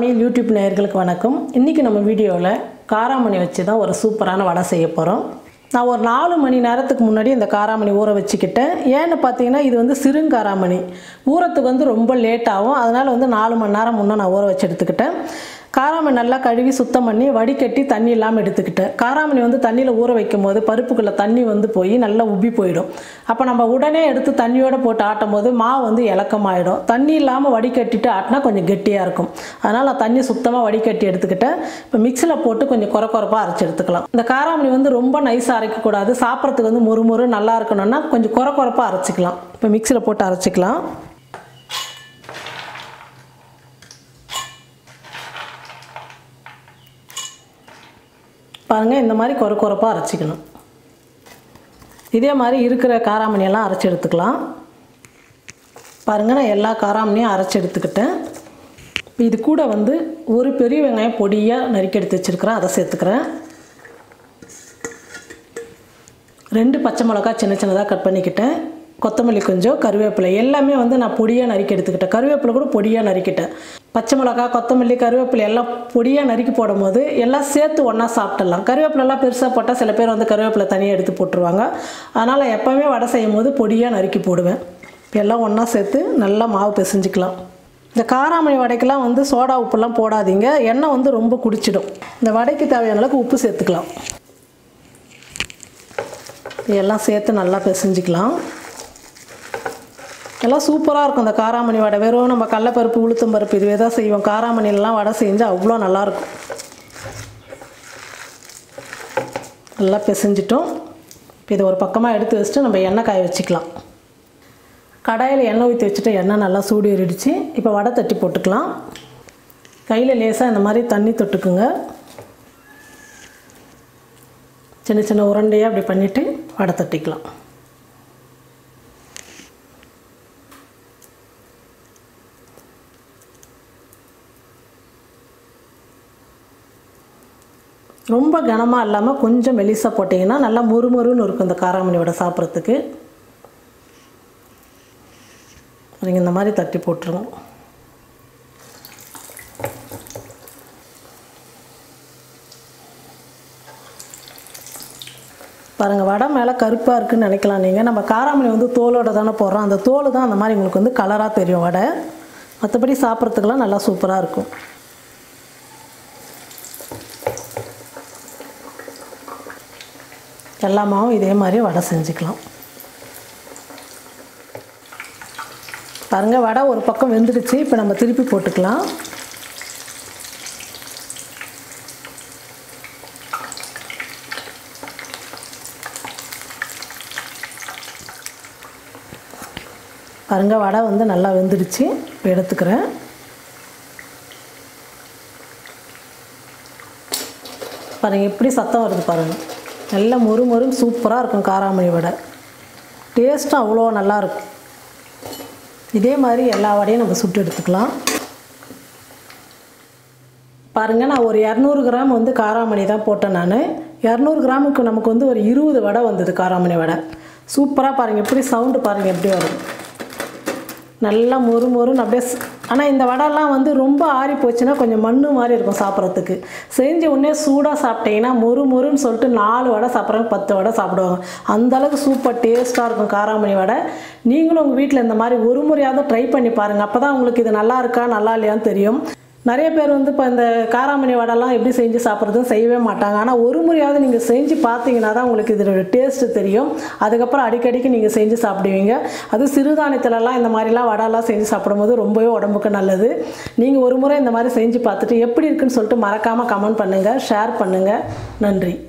சமையல் யூடியூப் நேயர்களுக்கு வணக்கம் இன்றைக்கி நம்ம வீடியோவில் காராமணி வச்சு தான் ஒரு சூப்பரான வடை செய்ய போகிறோம் நான் ஒரு நாலு மணி நேரத்துக்கு முன்னாடி இந்த காராமணி ஊற வச்சுக்கிட்டேன் ஏன்னு பார்த்தீங்கன்னா இது வந்து சிறுங்காராமணி ஊறத்துக்கு வந்து ரொம்ப லேட் ஆகும் அதனால் வந்து நாலு மணி நேரம் முன்னே நான் ஊற வச்சு எடுத்துக்கிட்டேன் காராமணி நல்லா கழுவி சுத்தம் பண்ணி வடிகட்டி தண்ணி இல்லாமல் எடுத்துக்கிட்டேன் காராமணி வந்து தண்ணியில் ஊற வைக்கும் போது பருப்புக்குள்ளே தண்ணி வந்து போய் நல்லா உப்பி போயிடும் அப்போ நம்ம உடனே எடுத்து தண்ணியோடு போட்டு ஆட்டும் போது மாவு வந்து இலக்கமாயிடும் தண்ணி இல்லாமல் வடிகட்டிட்டு ஆட்டினா கொஞ்சம் கெட்டியாக இருக்கும் அதனால் நான் தண்ணி சுத்தமாக வடிகட்டி எடுத்துக்கிட்டேன் இப்போ மிக்சியில் போட்டு கொஞ்சம் குறை குறைப்பாக அரைச்சி எடுத்துக்கலாம் இந்த காராமணி வந்து ரொம்ப நைஸாக அரைக்கக்கூடாது சாப்பிட்றதுக்கு வந்து மொறு மொறு நல்லா இருக்கணும்னா கொஞ்சம் குறை குறைப்பாக அரைச்சிக்கலாம் இப்போ மிக்சியில் போட்டு அரைச்சிக்கலாம் பாருங்கள் இந்த மாதிரி கொர கொரப்பாக அரைச்சிக்கணும் இதே மாதிரி இருக்கிற காராமணியெல்லாம் அரைச்சி எடுத்துக்கலாம் பாருங்கள் நான் எல்லா காராமணியும் அரைச்சி எடுத்துக்கிட்டேன் இது கூட வந்து ஒரு பெரிய வெங்காயம் பொடியாக நறுக்கி எடுத்து வச்சுருக்கிறேன் அதை சேர்த்துக்கிறேன் ரெண்டு பச்சை மிளகா சின்ன சின்னதாக கட் பண்ணிக்கிட்டேன் கொத்தமல்லி கொஞ்சம் கருவேப்பிலை எல்லாமே வந்து நான் பொடியாக நறுக்கி எடுத்துக்கிட்டேன் கருவேப்பிலை கூட பொடியாக நறுக்கிட்டேன் பச்சை மிளகா கொத்தமல்லி கருவேப்பிலை எல்லாம் பொடியாக நறுக்கி போடும்போது எல்லாம் சேர்த்து ஒன்றா சாப்பிட்டுடலாம் கருவேப்பிலெல்லாம் பெருசாக போட்டால் சில பேர் வந்து கருவேப்பிலை தனியாக எடுத்து போட்டுருவாங்க அதனால் எப்போவுமே வடை செய்யும் போது பொடியாக நறுக்கி போடுவேன் இப்போ எல்லாம் ஒன்றா சேர்த்து நல்லா மாவு பிசைஞ்சிக்கலாம் இந்த காராமணி வடைக்கெல்லாம் வந்து சோடா உப்புலாம் போடாதீங்க எண்ணெய் வந்து ரொம்ப குடிச்சிடும் இந்த வடைக்கு தேவையான அளவுக்கு உப்பு சேர்த்துக்கலாம் எல்லாம் சேர்த்து நல்லா பிசைஞ்சிக்கலாம் எல்லாம் சூப்பராக இருக்கும் இந்த காராமணி வடை வெறும் நம்ம கடலப்பருப்பு உளுத்தம் பருப்பு இதுவே தான் செய்வோம் காராமணிலலாம் வடை செஞ்சால் அவ்வளோ நல்லாயிருக்கும் நல்லா பிசைஞ்சிட்டோம் இப்போ இதை ஒரு பக்கமாக எடுத்து வச்சுட்டு நம்ம எண்ணெய் காய வச்சுக்கலாம் கடாயில் எண்ணெய் ஊற்றி வச்சுட்டு எண்ணெய் நல்லா சூடு ஏறிடுச்சு இப்போ வடை தட்டி போட்டுக்கலாம் கையில் லேசாக இந்த மாதிரி தண்ணி தொட்டுக்குங்க சின்ன சின்ன உருண்டையாக அப்படி பண்ணிவிட்டு வடை தட்டிக்கலாம் ரொம்ப கனமாக இல்லாமல் கொஞ்சம் மெலிசாக போட்டிங்கன்னா நல்லா முறுமுறுன்னு இருக்கும் இந்த காராமணி வடை சாப்பிட்றதுக்கு நீங்கள் இந்த மாதிரி தட்டி போட்டுருங்க பாருங்கள் வடை மேலே கருப்பாக இருக்குன்னு நினைக்கலாம் நீங்கள் நம்ம காராமணி வந்து தோலோட தானே போடுறோம் அந்த தோல் தான் அந்த மாதிரி உங்களுக்கு வந்து கலராக தெரியும் வடை மற்றபடி சாப்பிட்றதுக்கெல்லாம் நல்லா சூப்பராக இருக்கும் எல்லா மாவும் இதே மாதிரி வடை செஞ்சுக்கலாம் பாருங்கள் வடை ஒரு பக்கம் வெந்துடுச்சு இப்போ நம்ம திருப்பி போட்டுக்கலாம் பாருங்கள் வடை வந்து நல்லா வெந்துடுச்சு இப்போ எடுத்துக்கிறேன் பாருங்கள் எப்படி சத்தம் வருது பாருங்கள் நல்ல மொறு மொறுன்னு சூப்பராக இருக்கும் காராமணி வடை டேஸ்ட்டும் அவ்வளோ நல்லாயிருக்கும் இதே மாதிரி எல்லா வடையும் நம்ம சுட்டு எடுத்துக்கலாம் பாருங்கள் நான் ஒரு இரநூறு கிராம் வந்து காராமணி தான் போட்டேன் நான் இரநூறு கிராமுக்கு நமக்கு வந்து ஒரு இருபது வடை வந்தது காராமணி வடை சூப்பராக பாருங்கள் எப்படி சவுண்டு பாருங்கள் எப்படி வரும் நல்லா மொறு மொறுன்னு அப்படியே ஆனால் இந்த வடைலாம் வந்து ரொம்ப ஆறி போச்சுன்னா கொஞ்சம் மண்ணு மாதிரி இருக்கும் சாப்பிட்றதுக்கு செஞ்ச உடனே சூடாக சாப்பிட்டீங்கன்னா மொறு மொறுன்னு சொல்லிட்டு நாலு வடை சாப்பிட்றாங்க பத்து வடை சாப்பிடுவாங்க அந்தளவுக்கு சூப்பர் டேஸ்ட்டாக இருக்கும் காராமணி வடை நீங்களும் உங்கள் வீட்டில் இந்த மாதிரி ஒரு முறையாவது ட்ரை பண்ணி பாருங்கள் அப்போ தான் உங்களுக்கு இது நல்லா இருக்கா நல்லா இல்லையான்னு தெரியும் நிறைய பேர் வந்து இப்போ இந்த காராமணி வடைலாம் எப்படி செஞ்சு சாப்பிட்றதுன்னு செய்யவே மாட்டாங்க ஆனால் ஒரு முறையாவது நீங்கள் செஞ்சு பார்த்தீங்கன்னா தான் உங்களுக்கு இதோட டேஸ்ட்டு தெரியும் அதுக்கப்புறம் அடிக்கடிக்கு நீங்கள் செஞ்சு சாப்பிடுவீங்க அது சிறுதானியத்துலலாம் இந்த மாதிரிலாம் வடைலாம் செஞ்சு சாப்பிடும்போது ரொம்பவே உடம்புக்கு நல்லது நீங்கள் ஒரு முறை இந்த மாதிரி செஞ்சு பார்த்துட்டு எப்படி இருக்குன்னு சொல்லிட்டு மறக்காமல் கமெண்ட் பண்ணுங்கள் ஷேர் பண்ணுங்கள் நன்றி